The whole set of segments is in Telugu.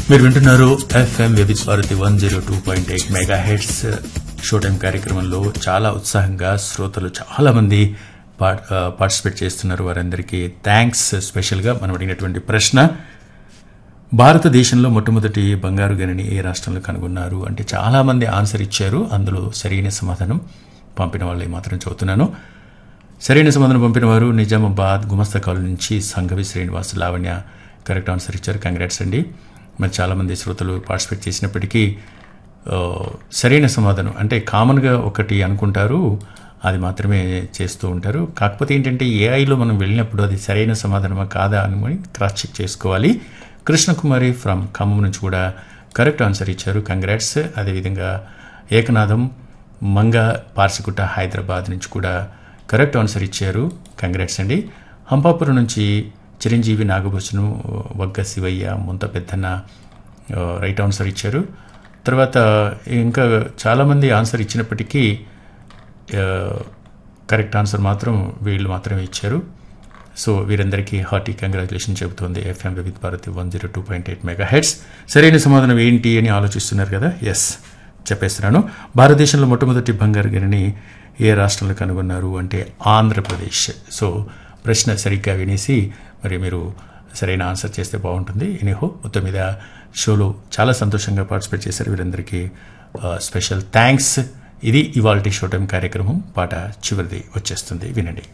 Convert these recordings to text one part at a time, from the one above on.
మీరు వింటున్నారు FM Vividh Bharati one zero two point eight mega hits show time కార్యక్రమంలో చాలా ఉత్సాహంగా శ్రోతలు చాలా మంది పా- ఆ, పార్టిసిపేట్ చేస్తున్నారు వారందరికీ థ్యాంక్స్ స్పెషల్గా మనం అడిగినటువంటి ప్రశ్న భారతదేశంలో మొట్టమొదటి బంగారు గనిని ఏ రాష్ట్రంలో కనుగొన్నారు అంటే చాలా మంది ఆన్సర్ ఇచ్చారు అందులో సరైన సమాధానం పంపిన వాళ్ళే మాత్రం చదువుతున్నాను సరైన సమాధానం పంపిన వారు నిజామాబాద్ గుమస్తా కాలనీ నుంచి సంఘవి శ్రీనివాస్ లావణ్య కరెక్ట్ ఆన్సర్ ఇచ్చారు కంగ్రాట్స్ అండి మరి చాలామంది శ్రోతలు పార్టిసిపేట్ చేసినప్పటికీ ఆ, సరైన సమాధానం అంటే కామన్గా ఒకటి అనుకుంటారు అది మాత్రమే చేస్తూ ఉంటారు కాకపోతే ఏంటంటే ఏఐలో మనం వెళ్ళినప్పుడు అది సరైన సమాధానమా కాదా అని క్రాస్ చెక్ చేసుకోవాలి కృష్ణకుమారి ఫ్రమ్ ఖమ్మం నుంచి కూడా కరెక్ట్ ఆన్సర్ ఇచ్చారు కంగ్రాట్స్ అదేవిధంగా ఏకనాథం మంగ పార్సికుట్ట హైదరాబాద్ నుంచి కూడా కరెక్ట్ ఆన్సర్ ఇచ్చారు కంగ్రాట్స్ అండి హంపాపురం నుంచి చిరంజీవి నాగభూషణం వగ్గ శివయ్య ముంత పెద్దన్న ఆ, రైట్ ఆన్సర్ ఇచ్చారు తర్వాత ఇంకా చాలామంది ఆన్సర్ ఇచ్చినప్పటికీ ఆ, కరెక్ట్ ఆన్సర్ మాత్రం వీళ్ళు మాత్రమే ఇచ్చారు సో వీరందరికీ హార్టీ కంగ్రాచులేషన్ చెబుతోంది FM Vividh Bharati one zero two point eight mega hits సరైన సమాధానం ఏంటి అని ఆలోచిస్తున్నారు కదా ఎస్ చెప్పేస్తున్నాను భారతదేశంలో మొట్టమొదటి బంగారు గనిని ఏ రాష్ట్రంలో కనుగొన్నారు అంటే ఆంధ్రప్రదేశ్ సో ప్రశ్న సరిగ్గా వినేసి మరి మీరు సరైన ఆన్సర్ చేస్తే బాగుంటుంది ఎనీహో మొత్తం మీద షోలో చాలా సంతోషంగా పార్టిసిపేట్ చేశారు వీరందరికీ ఆ, స్పెషల్ థ్యాంక్స్ ఇది ఇవాళ షో టైం కార్యక్రమం పాట చివరిది వచ్చేస్తుంది వినండి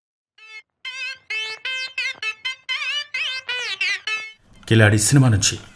కిలాడి సినిమా నుంచి